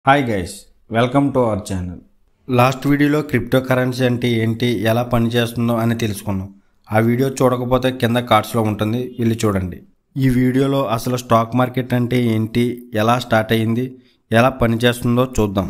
hi guys welcome to our channel last వీడియోలో crypto currency అంటే ఏంటి ఎలా పనిచేస్తుందో అని తెలుసుకున్నాం ఆ వీడియో చూడకపోతే కింద కార్డ్స్లో ఉంటుంది వెళ్ళి చూడండి ఈ వీడియోలో అసలు స్టాక్ మార్కెట్ అంటే ఏంటి ఎలా స్టార్ట్ అయ్యింది ఎలా పనిచేస్తుందో చూద్దాం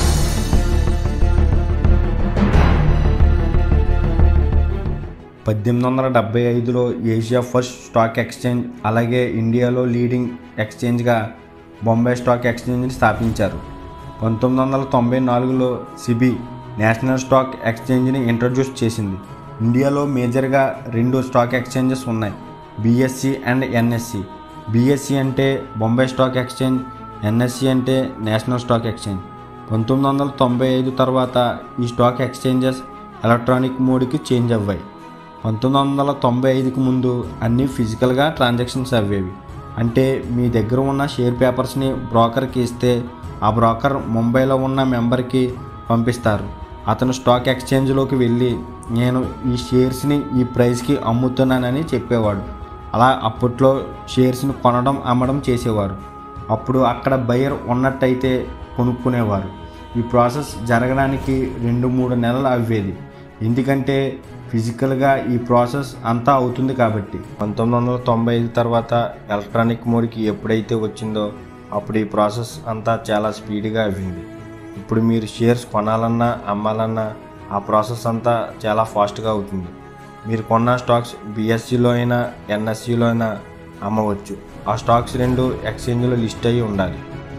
పద్దెనిమిది వందల డెబ్బై ఐదులో ఏషియా ఫస్ట్ స్టాక్ ఎక్స్చేంజ్ అలాగే ఇండియాలో లీడింగ్ ఎక్స్చేంజ్గా బొంబాయి స్టాక్ ఎక్స్చేంజ్ని స్థాపించారు పంతొమ్మిది వందల తొంభై నాలుగులో సిబి నేషనల్ స్టాక్ ఎక్స్చేంజ్ని ఇంట్రడ్యూస్ చేసింది ఇండియాలో మేజర్గా రెండు స్టాక్ ఎక్స్చేంజెస్ ఉన్నాయి బిఎస్సి అండ్ ఎన్ఎస్సి బిఎస్సి అంటే బొంబాయి స్టాక్ ఎక్స్చేంజ్ ఎన్ఎస్సి అంటే నేషనల్ స్టాక్ ఎక్స్చేంజ్ పంతొమ్మిది వందల తొంభై ఐదు తర్వాత ఈ స్టాక్ ఎక్స్చేంజెస్ ఎలక్ట్రానిక్ మోడ్కి చేంజ్ అవ్వాయి పంతొమ్మిది వందల తొంభై ఐదుకి ముందు అన్నీ ఫిజికల్గా ట్రాన్సాక్షన్స్ అవ్వేవి అంటే మీ దగ్గర ఉన్న షేర్ పేపర్స్ని బ్రోకర్కి ఇస్తే ఆ బ్రోకర్ ముంబైలో ఉన్న మెంబర్కి పంపిస్తారు అతను స్టాక్ ఎక్స్చేంజ్లోకి వెళ్ళి నేను ఈ షేర్స్ని ఈ ప్రైస్కి అమ్ముతున్నానని చెప్పేవాడు అలా అప్పట్లో షేర్స్ని కొనడం అమ్మడం చేసేవారు అప్పుడు అక్కడ బయర్ ఉన్నట్టయితే కొనుక్కునేవారు ఈ ప్రాసెస్ జరగడానికి రెండు మూడు నెలలు అవ్వేది ఎందుకంటే ఫిజికల్గా ఈ ప్రాసెస్ అంతా అవుతుంది కాబట్టి పంతొమ్మిది వందల తొంభై ఐదు తర్వాత ఎలక్ట్రానిక్ మోడ్కి ఎప్పుడైతే వచ్చిందో అప్పుడు ఈ ప్రాసెస్ అంతా చాలా స్పీడ్గా అవ్వింది ఇప్పుడు మీరు షేర్స్ కొనాలన్నా అమ్మాలన్నా ఆ ప్రాసెస్ అంతా చాలా ఫాస్ట్గా అవుతుంది మీరు కొన్న స్టాక్స్ బిఎస్సిలో అయినా ఎన్ఎస్సిలో అయినా అమ్మవచ్చు ఆ స్టాక్స్ రెండు ఎక్స్చేంజ్లో లిస్ట్ అయ్యి ఉండాలి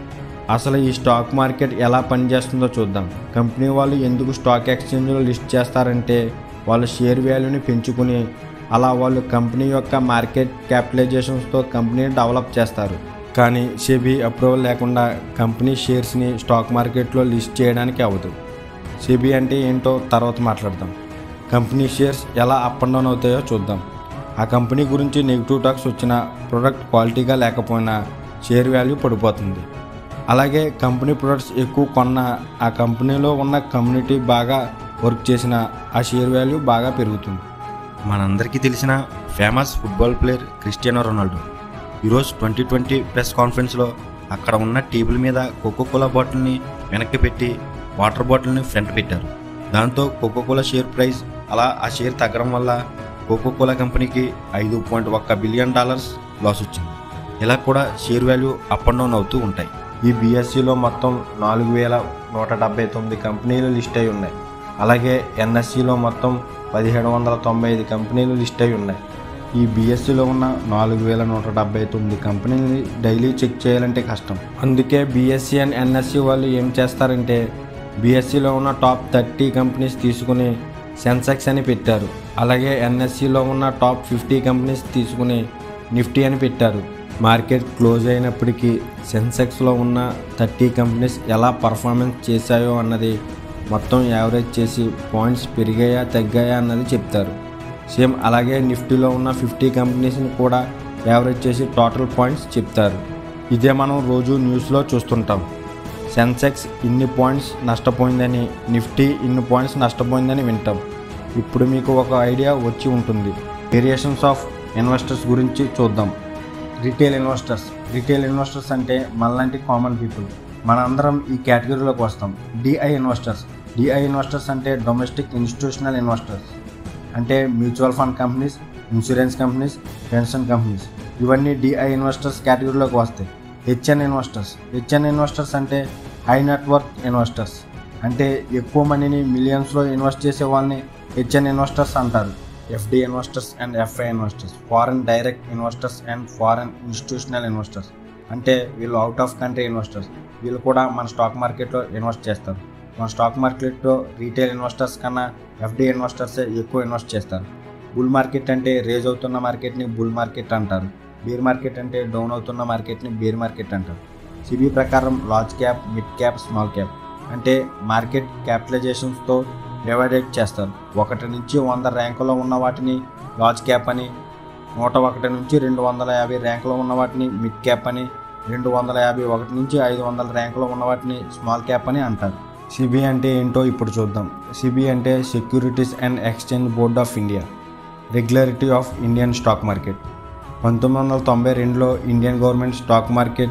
అసలు ఈ స్టాక్ మార్కెట్ ఎలా పనిచేస్తుందో చూద్దాం కంపెనీ వాళ్ళు ఎందుకు స్టాక్ ఎక్స్చేంజ్లో లిస్ట్ చేస్తారంటే వాళ్ళు షేర్ వాల్యూని పెంచుకుని అలా వాళ్ళు కంపెనీ యొక్క మార్కెట్ క్యాపిటలైజేషన్స్తో కంపెనీని డెవలప్ చేస్తారు కానీ సెబీ అప్రూవల్ లేకుండా కంపెనీ షేర్స్ని స్టాక్ మార్కెట్లో లిస్ట్ చేయడానికి అవ్వదు సెబీ అంటే ఏంటో తర్వాత మాట్లాడదాం కంపెనీ షేర్స్ ఎలా అప్ అండ్ డౌన్ అవుతాయో చూద్దాం ఆ కంపెనీ గురించి నెగిటివ్ టాక్స్ వచ్చినా ప్రొడక్ట్ క్వాలిటీగా లేకపోయినా షేర్ వాల్యూ పడిపోతుంది అలాగే కంపెనీ ప్రొడక్ట్స్ ఎక్కువ కొన్న ఆ కంపెనీలో ఉన్న కమ్యూనిటీ బాగా వర్క్ చేసిన ఆ షేర్ వాల్యూ బాగా పెరుగుతుంది మనందరికీ తెలిసిన famous football player Cristiano Ronaldo ఈరోజు ట్వంటీ ట్వంటీ ప్రెస్ కాన్ఫరెన్స్లో అక్కడ ఉన్న టేబుల్ మీద కోకోకోలా బాటిల్ని వెనక్కి పెట్టి వాటర్ బాటిల్ని ఫ్రంట్ పెట్టారు దాంతో కోకోకోలా షేర్ ప్రైస్ అలా ఆ షేర్ తగ్గడం వల్ల కోకోకోలా కంపెనీకి ఐదు పాయింట్ ఒక్క బిలియన్ డాలర్స్ లాస్ వచ్చింది ఇలా కూడా share value up and down అవుతూ ఉంటాయి ఈ బీఎస్సీలో మొత్తం నాలుగు వేల నూట డెబ్బై తొమ్మిది కంపెనీలు లిస్ట్ అయి ఉన్నాయి అలాగే ఎన్ఎస్సిలో మొత్తం పదిహేడు వందల తొంభై ఐదు కంపెనీలు లిస్ట్ అయి ఉన్నాయి ఈ బీఎస్సీలో ఉన్న నాలుగు వేల నూట డెబ్బై తొమ్మిది కంపెనీలని డైలీ చెక్ చేయాలంటే కష్టం అందుకే బీఎస్సీ అండ్ ఎన్ఎస్సి వాళ్ళు ఏం చేస్తారంటే బీఎస్సీలో ఉన్న టాప్ థర్టీ కంపెనీస్ తీసుకుని సెన్సెక్స్ అని పెట్టారు అలాగే ఎన్ఎస్సిలో ఉన్న టాప్ ఫిఫ్టీ కంపెనీస్ తీసుకుని నిఫ్టీ అని పెట్టారు మార్కెట్ క్లోజ్ అయినప్పటికీ సెన్సెక్స్లో ఉన్న థర్టీ కంపెనీస్ ఎలా పర్ఫార్మెన్స్ చేశాయో అన్నది మొత్తం యావరేజ్ చేసి పాయింట్స్ పెరిగాయా తగ్గాయా అన్నది చెప్తారు సేమ్ అలాగే నిఫ్టీలో ఉన్న ఫిఫ్టీ కంపెనీస్ని కూడా యావరేజ్ చేసి టోటల్ పాయింట్స్ చెప్తారు ఇదే మనం రోజు న్యూస్లో చూస్తుంటాం సెన్సెక్స్ ఇన్ని పాయింట్స్ నష్టపోయిందని నిఫ్టీ ఇన్ని పాయింట్స్ నష్టపోయిందని వింటాం ఇప్పుడు మీకు ఒక ఐడియా వచ్చి ఉంటుంది వేరియేషన్స్ ఆఫ్ ఇన్వెస్టర్స్ గురించి చూద్దాం రిటైల్ ఇన్వెస్టర్స్ రిటైల్ ఇన్వెస్టర్స్ అంటే మనలాంటి కామన్ పీపుల్ మనందరం ఈ కేటగిరీలోకి వస్తాం డిఐ ఇన్వెస్టర్స్ డిఐ ఇన్వెస్టర్స్ అంటే డొమెస్టిక్ ఇన్స్టిట్యూషనల్ ఇన్వెస్టర్స్ అంటే mutual fund companies insurance companies pension companies ఇవన్నీ డిఐ ఇన్వెస్టర్స్ కేటగిరీలోకి వస్తాయి హెచ్ఎన్ ఇన్వెస్టర్స్ హెచ్ఎన్ ఇన్వెస్టర్స్ అంటే హై నెట్వర్క్ ఇన్వెస్టర్స్ అంటే ఎక్కువ మనీని మిలియన్స్లో ఇన్వెస్ట్ చేసే వాళ్ళని హెచ్ఎన్ ఇన్వెస్టర్స్ అంటారు FD investors and FI investors foreign direct investors and foreign institutional investors అంటే వీళ్ళు అవుట్ ఆఫ్ కంట్రీ ఇన్వెస్టర్స్ వీళ్ళు కూడా మన స్టాక్ మార్కెట్లో ఇన్వెస్ట్ చేస్తారు మన స్టాక్ మార్కెట్లో రీటైల్ ఇన్వెస్టర్స్ కన్నా ఎఫ్డి ఇన్వెస్టర్సే ఎక్కువ ఇన్వెస్ట్ చేస్తారు బుల్ మార్కెట్ అంటే రేజ్ అవుతున్న మార్కెట్ని బుల్ మార్కెట్ అంటారు బేర్ మార్కెట్ అంటే డౌన్ అవుతున్న మార్కెట్ని బేర్ మార్కెట్ అంటారు సిబి ప్రకారం large cap mid cap small cap అంటే మార్కెట్ క్యాపిటలైజేషన్స్తో డివైడెడ్ చేస్తారు ఒకటి నుంచి వంద ర్యాంకులో ఉన్న వాటిని లార్జ్ క్యాప్ అని నూట ఒకటి నుంచి రెండు వందల యాభై ర్యాంకులో ఉన్న వాటిని మిడ్ క్యాప్ అని రెండు వందల యాభై ఒకటి నుంచి ఐదు వందల ర్యాంకులో ఉన్న వాటిని స్మాల్ క్యాప్ అని అంటారు సిబి అంటే ఏంటో ఇప్పుడు చూద్దాం సిబి అంటే securities and exchange board of India regularity of Indian stock market పంతొమ్మిది వందల తొంభై రెండులో ఇండియన్ గవర్నమెంట్ స్టాక్ మార్కెట్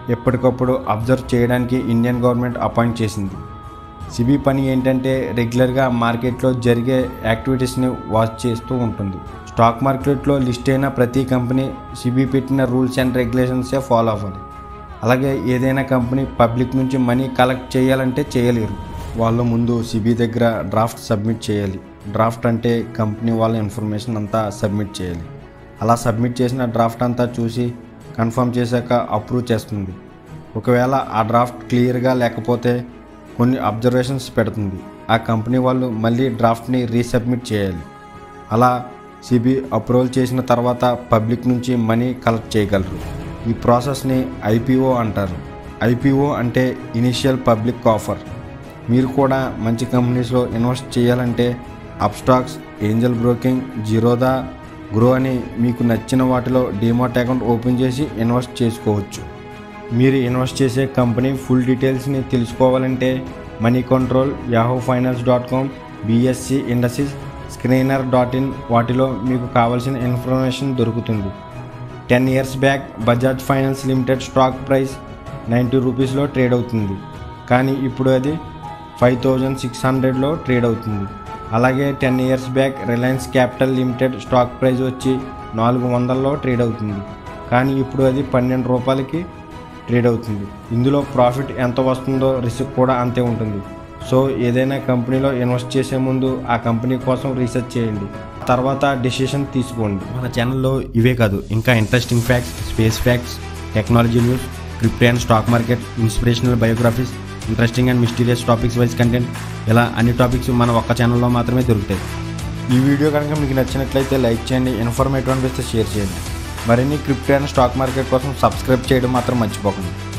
ఎప్పటికప్పుడు అబ్జర్వ్ చేయడానికి ఇండియన్ గవర్నమెంట్ అపాయింట్ చేసింది సిబి పని ఏంటంటే రెగ్యులర్గా మార్కెట్లో జరిగే యాక్టివిటీస్ని వాచ్ చేస్తూ ఉంటుంది స్టాక్ మార్కెట్లో లిస్ట్ అయిన ప్రతి కంపెనీ సిబి పెట్టిన రూల్స్ అండ్ రెగ్యులేషన్సే ఫాలో అవ్వాలి అలాగే ఏదైనా కంపెనీ పబ్లిక్ నుంచి మనీ కలెక్ట్ చేయాలంటే చేయలేరు వాళ్ళు ముందు సిబి దగ్గర డ్రాఫ్ట్ సబ్మిట్ చేయాలి డ్రాఫ్ట్ అంటే కంపెనీ వాళ్ళ ఇన్ఫర్మేషన్ అంతా సబ్మిట్ చేయాలి అలా సబ్మిట్ చేసిన డ్రాఫ్ట్ అంతా చూసి కన్ఫర్మ్ చేశాక అప్రూవ్ చేస్తుంది ఒకవేళ ఆ డ్రాఫ్ట్ క్లియర్గా లేకపోతే కొన్ని అబ్జర్వేషన్స్ పెడుతుంది ఆ కంపెనీ వాళ్ళు మళ్ళీ డ్రాఫ్ట్ని రీసబ్మిట్ చేయాలి అలా సిబి అప్రూవల్ చేసిన తర్వాత పబ్లిక్ నుంచి మనీ కలెక్ట్ చేయగలరు ఈ ప్రాసెస్ని ఐపీఓ అంటారు ఐపీఓ అంటే ఇనిషియల్ పబ్లిక్ ఆఫర్ మీరు కూడా మంచి కంపెనీస్లో ఇన్వెస్ట్ చేయాలంటే Upstox Angel Broking Zerodha Groww అని మీకు నచ్చిన వాటిలో డిమాట్ అకౌంట్ ఓపెన్ చేసి ఇన్వెస్ట్ చేసుకోవచ్చు మీరు ఇన్వెస్ట్ చేసే కంపెనీ ఫుల్ డీటెయిల్స్ని తెలుసుకోవాలంటే Moneycontrol Yahoo Finance dot com BSE industries Screener dot in వాటిలో మీకు కావాల్సిన ఇన్ఫర్మేషన్ దొరుకుతుంది ten years back Bajaj finance limited stock price ninety రూపీస్లో ట్రేడ్ అవుతుంది కానీ ఇప్పుడు అది ఫైవ్ థౌజండ్ సిక్స్ హండ్రెడ్లో ట్రేడ్ అవుతుంది అలాగే ten years back Reliance capital limited stock price వచ్చి నాలుగు వందల్లో ట్రేడ్ అవుతుంది కానీ ఇప్పుడు అది పన్నెండు రూపాయలకి ట్రేడ్ అవుతుంది ఇందులో ప్రాఫిట్ ఎంత వస్తుందో రిస్క్ కూడా అంతే ఉంటుంది సో ఏదైనా కంపెనీలో ఇన్వెస్ట్ చేసే ముందు ఆ కంపెనీ కోసం రీసెర్చ్ చేయండి తర్వాత డెసిషన్ తీసుకోండి మన ఛానల్లో ఇవే కాదు ఇంకా interesting facts space facts technology news crypto and stock market inspirational biographies interesting and mysterious topics wise content ఇలా అన్ని టాపిక్స్ మన ఒక్క ఛానల్లో మాత్రమే దొరుకుతాయి ఈ వీడియో కనుక మీకు నచ్చినట్లయితే లైక్ చేయండి ఇన్ఫర్మేటివ్ అనిపిస్తే షేర్ చేయండి మరిన్ని క్రిప్టో అండ్ స్టాక్ మార్కెట్ కోసం సబ్స్క్రైబ్ చేయడం మాత్రం మర్చిపోకండి